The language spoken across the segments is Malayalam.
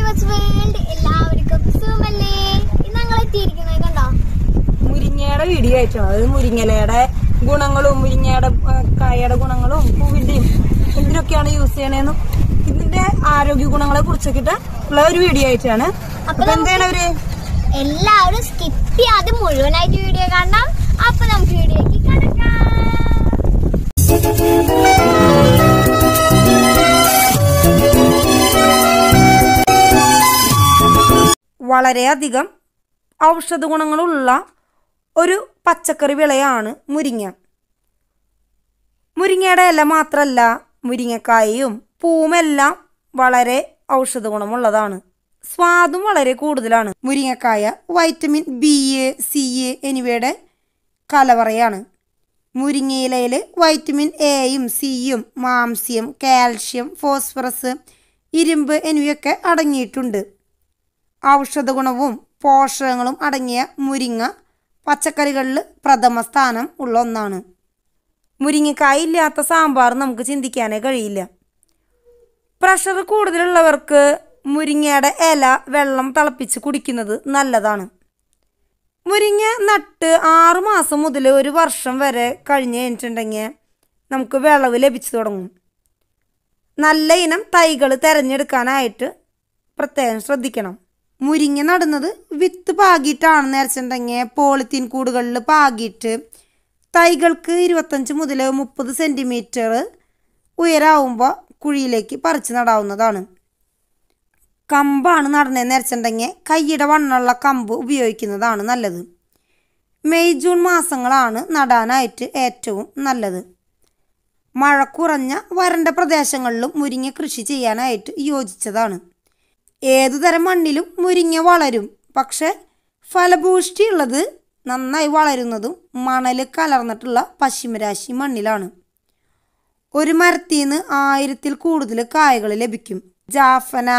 കൊച്ചു വേൾഡ് എല്ലാവർക്കും സുഖമല്ലേ ഇന്ന് ഞങ്ങൾ എത്തിയിരിക്കുന്നത് കണ്ടോ മുരിങ്ങയുടെ വീഡിയോ ആയിട്ടാണ് അതായത് മുരിങ്ങലയുടെ ഗുണങ്ങളും മുരിങ്ങയുടെ ആ, കായയുടെ ഗുണങ്ങളും പൂവിന്റെയും എന്തിനൊക്കെയാണ് യൂസ് ചെയ്യണേന്നും ഇതിന്റെ ആരോഗ്യ ഗുണങ്ങളെ കുറിച്ചൊക്കെ ഉള്ള ഒരു വീഡിയോ ആയിട്ടാണ് അപ്പൊ എന്താണ് അവര് എല്ലാവരും സ്കിപ്പ് ചെയ്യാതെ മുഴുവനായിട്ട് വീഡിയോ കാണണം അപ്പൊ നമുക്ക് വീഡിയോക്ക് കിടക്കാം വളരെയധികം ഔഷധ ഗുണങ്ങളുള്ള ഒരു പച്ചക്കറി വിളയാണ് മുരിങ്ങ മുരിങ്ങയുടെ ഇല മാത്രമല്ല മുരിങ്ങക്കായയും പൂവുമെല്ലാം വളരെ ഔഷധ ഗുണമുള്ളതാണ് സ്വാദും വളരെ കൂടുതലാണ് മുരിങ്ങക്കായ vitamin B A C A എന്നിവയുടെ കലവറയാണ് മുരിങ്ങയിലയിൽ വൈറ്റമിൻ എയും സിയും മാംസ്യം കാൽഷ്യം ഫോസ്ഫറസ് ഇരുമ്പ് എന്നിവയൊക്കെ അടങ്ങിയിട്ടുണ്ട് ഔഷധ ഗുണവും പോഷകങ്ങളും അടങ്ങിയ മുരിങ്ങ പച്ചക്കറികളിൽ പ്രഥമ സ്ഥാനം ഉള്ള ഒന്നാണ് മുരിങ്ങക്കായ ഇല്ലാത്ത സാമ്പാർ നമുക്ക് ചിന്തിക്കാനേ കഴിയില്ല പ്രഷർ കൂടുതലുള്ളവർക്ക് മുരിങ്ങയുടെ ഇല വെള്ളം തിളപ്പിച്ച് കുടിക്കുന്നത് നല്ലതാണ് മുരിങ്ങ നട്ട് ആറ് മാസം മുതൽ ഒരു വർഷം വരെ കഴിഞ്ഞ് കഴിഞ്ഞിട്ടുണ്ടെങ്കിൽ നമുക്ക് വിളവ് ലഭിച്ചു തുടങ്ങും നല്ല ഇനം തൈകൾ തിരഞ്ഞെടുക്കാനായിട്ട് പ്രത്യേകം ശ്രദ്ധിക്കണം മുരിങ്ങ നടുന്നത് വിത്ത് പാകിയിട്ടാണെന്ന് വെച്ചിട്ടുണ്ടെങ്കിൽ പോളിത്തീൻ കൂടുകളിൽ പാകിയിട്ട് തൈകൾക്ക് ഇരുപത്തഞ്ച് മുതൽ മുപ്പത് സെൻറ്റിമീറ്റർ ഉയരാവുമ്പോൾ കുഴിയിലേക്ക് പറിച്ച് നടാവുന്നതാണ് കമ്പാണ് നടണേന്ന് വെച്ചിട്ടുണ്ടെങ്കിൽ കൈയുടെ വണ്ണമുള്ള കമ്പ് ഉപയോഗിക്കുന്നതാണ് നല്ലത് മെയ് ജൂൺ മാസങ്ങളാണ് നടാനായിട്ട് ഏറ്റവും നല്ലത് മഴ കുറഞ്ഞ വരണ്ട പ്രദേശങ്ങളിലും മുരിങ്ങ കൃഷി ചെയ്യാനായിട്ട് യോജിച്ചതാണ് ഏതുതരം മണ്ണിലും മുരിങ്ങ വളരും പക്ഷെ ഫലഭൂഷ്ടിയുള്ളത് നന്നായി വളരുന്നതും മണൽ കലർന്നിട്ടുള്ള പശ്ചിമരാശി മണ്ണിലാണ് ഒരു മരത്തിൽ നിന്ന് ആയിരത്തിൽ കൂടുതൽ കായകൾ ലഭിക്കും ജാഫന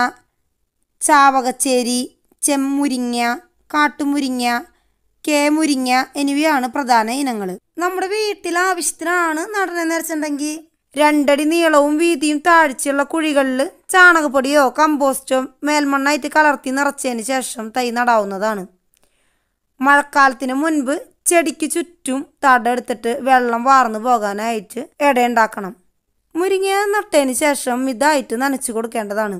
ചാവകച്ചേരി ചെമ്മുരിങ്ങ കാട്ടുമുരിങ്ങ കേമുരിങ്ങ എന്നിവയാണ് പ്രധാന ഇനങ്ങൾ നമ്മുടെ വീട്ടിൽ ആവശ്യത്തിനാണ് നടനെന്ന് വെച്ചിട്ടുണ്ടെങ്കിൽ രണ്ടടി നീളവും വീതിയും താഴ്ചയുള്ള കുഴികളിൽ ചാണകപ്പൊടിയോ കമ്പോസ്റ്റോ മേൽമണ്ണായിട്ട് കലർത്തി നിറച്ചതിന് ശേഷം തൈ നടാവുന്നതാണ് മഴക്കാലത്തിന് മുൻപ് ചെടിക്ക് ചുറ്റും തടെടുത്തിട്ട് വെള്ളം വാർന്നു പോകാനായിട്ട് ഇടയുണ്ടാക്കണം മുരിങ്ങ നട്ടതിന് ശേഷം ഇതായിട്ട് നനച്ചു കൊടുക്കേണ്ടതാണ്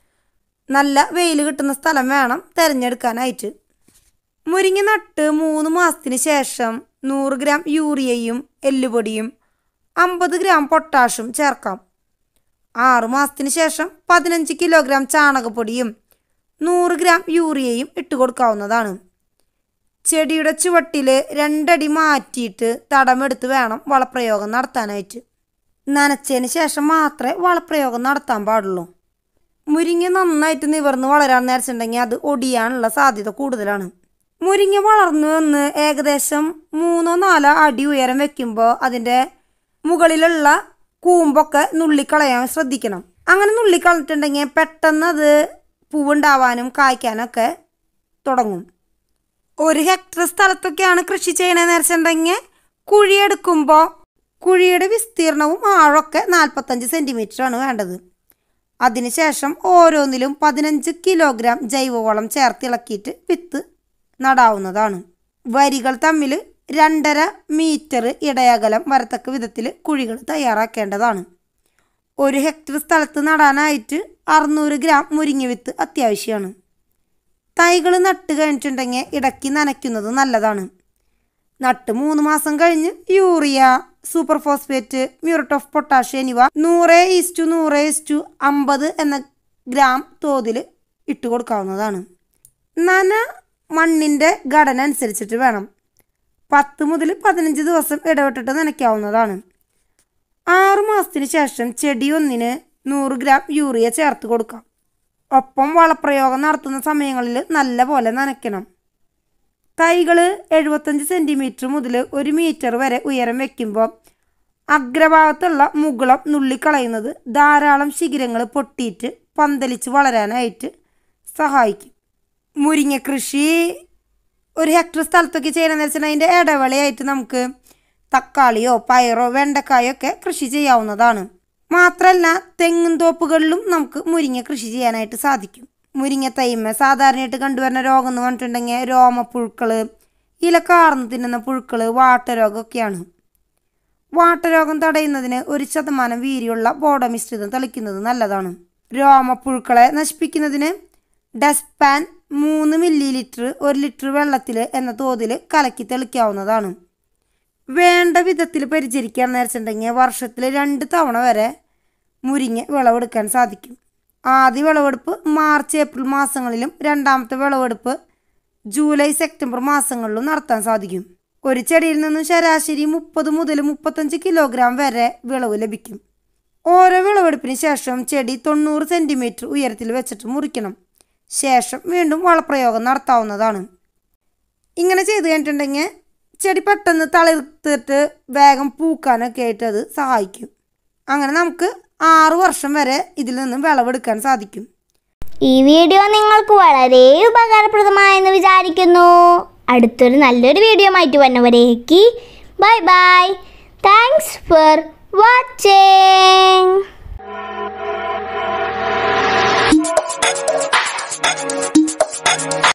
നല്ല വെയിൽ കിട്ടുന്ന സ്ഥലം വേണം തിരഞ്ഞെടുക്കാനായിട്ട് മുരിങ്ങ നട്ട് മൂന്ന് മാസത്തിന് ശേഷം നൂറ് ഗ്രാം യൂറിയയും എല്ലുപൊടിയും അമ്പത് ഗ്രാം പൊട്ടാഷും ചേർക്കാം ആറ് മാസത്തിന് ശേഷം പതിനഞ്ച് കിലോഗ്രാം ചാണകപ്പൊടിയും നൂറ് ഗ്രാം യൂറിയയും ഇട്ട് കൊടുക്കാവുന്നതാണ് ചെടിയുടെ ചുവട്ടിൽ രണ്ടടി മാറ്റിയിട്ട് തടമെടുത്ത് വേണം വളപ്രയോഗം നടത്താനായിട്ട് നനച്ചതിന് ശേഷം മാത്രമേ വളപ്രയോഗം നടത്താൻ പാടുള്ളൂ മുരിങ്ങ നന്നായിട്ട് നിവർന്ന് വളരാൻ നേരിച്ചിട്ടുണ്ടെങ്കിൽ അത് ഒടിയാനുള്ള സാധ്യത കൂടുതലാണ് മുരിങ്ങ വളർന്നു വന്ന് ഏകദേശം മൂന്നോ നാലോ അടി ഉയരം വെക്കുമ്പോൾ അതിൻ്റെ മുകളിലുള്ള കൂമ്പൊക്കെ നുള്ളിക്കളയാൻ ശ്രദ്ധിക്കണം അങ്ങനെ നുള്ളിക്കളഞ്ഞിട്ടുണ്ടെങ്കിൽ പെട്ടെന്ന് അത് പൂവുണ്ടാവാനും കായ്ക്കാനൊക്കെ തുടങ്ങും ഒരു ഹെക്ടർ സ്ഥലത്തൊക്കെയാണ് കൃഷി ചെയ്യണമെന്ന് വെച്ചിട്ടുണ്ടെങ്കിൽ കുഴിയെടുക്കുമ്പോൾ കുഴിയുടെ വിസ്തീർണവും ആഴമൊക്കെ നാൽപ്പത്തഞ്ച് സെൻറ്റിമീറ്റർ ആണ് വേണ്ടത് അതിനുശേഷം ഓരോന്നിലും പതിനഞ്ച് കിലോഗ്രാം ജൈവവളം ചേർത്തിളക്കിയിട്ട് വിത്ത് നടാവുന്നതാണ് വരികൾ തമ്മിൽ രണ്ടര മീറ്റർ ഇടയകലം വരത്തക്ക വിധത്തിൽ കുഴികൾ തയ്യാറാക്കേണ്ടതാണ് ഒരു ഹെക്ടർ സ്ഥലത്ത് നടാനായിട്ട് അറുന്നൂറ് ഗ്രാം മുരിങ്ങ വിത്ത് അത്യാവശ്യമാണ് തൈകൾ നട്ട് കഴിഞ്ഞിട്ടുണ്ടെങ്കിൽ ഇടയ്ക്ക് നനയ്ക്കുന്നത് നല്ലതാണ് നട്ട് മൂന്ന് മാസം കഴിഞ്ഞ് urea super phosphate muriate of potash എന്നിവ നൂറ് ഈസ്റ്റു നൂറ് ഈസ്റ്റു അമ്പത് എന്ന ഗ്രാം തോതിൽ ഇട്ട് കൊടുക്കാവുന്നതാണ് നന മണ്ണിൻ്റെ ഘടന അനുസരിച്ചിട്ട് വേണം പത്ത് മുതൽ പതിനഞ്ച് ദിവസം ഇടവിട്ടിട്ട് നനയ്ക്കാവുന്നതാണ് ആറു മാസത്തിന് ശേഷം ചെടി ഒന്നിന് നൂറ് ഗ്രാം യൂറിയ ചേർത്ത് കൊടുക്കാം ഒപ്പം വളപ്രയോഗം നടത്തുന്ന സമയങ്ങളിൽ നല്ല പോലെ നനയ്ക്കണം തൈകൾ എഴുപത്തഞ്ച് സെൻറ്റിമീറ്റർ മുതൽ ഒരു മീറ്റർ വരെ ഉയരം വയ്ക്കുമ്പോൾ അഗ്രഭാഗത്തുള്ള മുകുളം നുള്ളിക്കളയുന്നത് ധാരാളം ശിഖരങ്ങൾ പൊട്ടിയിട്ട് പന്തലിച്ച് വളരാനായിട്ട് സഹായിക്കും മുരിങ്ങ കൃഷി ഒരു ഹെക്ടർ സ്ഥലത്തൊക്കെ ചെയ്യണമെന്ന് വെച്ചാൽ അതിൻ്റെ ഇടവേളയായിട്ട് നമുക്ക് തക്കാളിയോ പയറോ വെണ്ടക്കായോ ഒക്കെ കൃഷി ചെയ്യാവുന്നതാണ് മാത്രമല്ല തെങ്ങും തോപ്പുകളിലും നമുക്ക് മുരിങ്ങ കൃഷി ചെയ്യാനായിട്ട് സാധിക്കും മുരിങ്ങ തൈമ സാധാരണയായിട്ട് കണ്ടുവരുന്ന രോഗം എന്ന് പറഞ്ഞിട്ടുണ്ടെങ്കിൽ രോമപ്പുഴുക്കൾ ഇല കാർന്ന് തിന്നുന്ന പുഴുക്കൾ വാട്ടരോഗമൊക്കെയാണ് വാട്ടരോഗം തടയുന്നതിന് ഒരു ശതമാനം വീര്യമുള്ള ബോഡമിശ്രിതം തളിക്കുന്നത് നല്ലതാണ് രോമപ്പുഴുക്കളെ നശിപ്പിക്കുന്നതിന് ഡസ്പാൻ മൂന്ന് മില്ലി ലിറ്റർ ഒരു ലിറ്റർ വെള്ളത്തിൽ എന്ന തോതിൽ കലക്കി തെളിക്കാവുന്നതാണ് വേണ്ട വിധത്തിൽ പരിചരിക്കുകയാണെന്ന് വെച്ചിട്ടുണ്ടെങ്കിൽ വർഷത്തിൽ രണ്ട് തവണ വരെ മുരിങ്ങ വിളവെടുക്കാൻ സാധിക്കും ആദ്യ വിളവെടുപ്പ് മാർച്ച് ഏപ്രിൽ മാസങ്ങളിലും രണ്ടാമത്തെ വിളവെടുപ്പ് ജൂലൈ സെപ്റ്റംബർ മാസങ്ങളിലും നടത്താൻ സാധിക്കും ഒരു ചെടിയിൽ നിന്നും ശരാശരി മുപ്പത് മുതൽ മുപ്പത്തഞ്ച് കിലോഗ്രാം വരെ വിളവ് ലഭിക്കും ഓരോ വിളവെടുപ്പിന് ശേഷം ചെടി തൊണ്ണൂറ് സെൻറ്റിമീറ്റർ ഉയരത്തിൽ വെച്ചിട്ട് മുറിക്കണം ശേഷം വീണ്ടും വളപ്രയോഗം നടത്താവുന്നതാണ് ഇങ്ങനെ ചെയ്ത് കഴിഞ്ഞിട്ടുണ്ടെങ്കിൽ ചെടി പെട്ടെന്ന് തളിർത്തിട്ട് വേഗം പൂക്കാനൊക്കെ ആയിട്ട് അത് സഹായിക്കും അങ്ങനെ നമുക്ക് ആറ് വർഷം വരെ ഇതിൽ നിന്നും വിളവെടുക്കാൻ സാധിക്കും ഈ വീഡിയോ നിങ്ങൾക്ക് വളരെ ഉപകാരപ്രദമായെന്ന് വിചാരിക്കുന്നു അടുത്തൊരു നല്ലൊരു വീഡിയോ ആയിട്ട് വന്നവരേക്ക് bye bye thanks for watching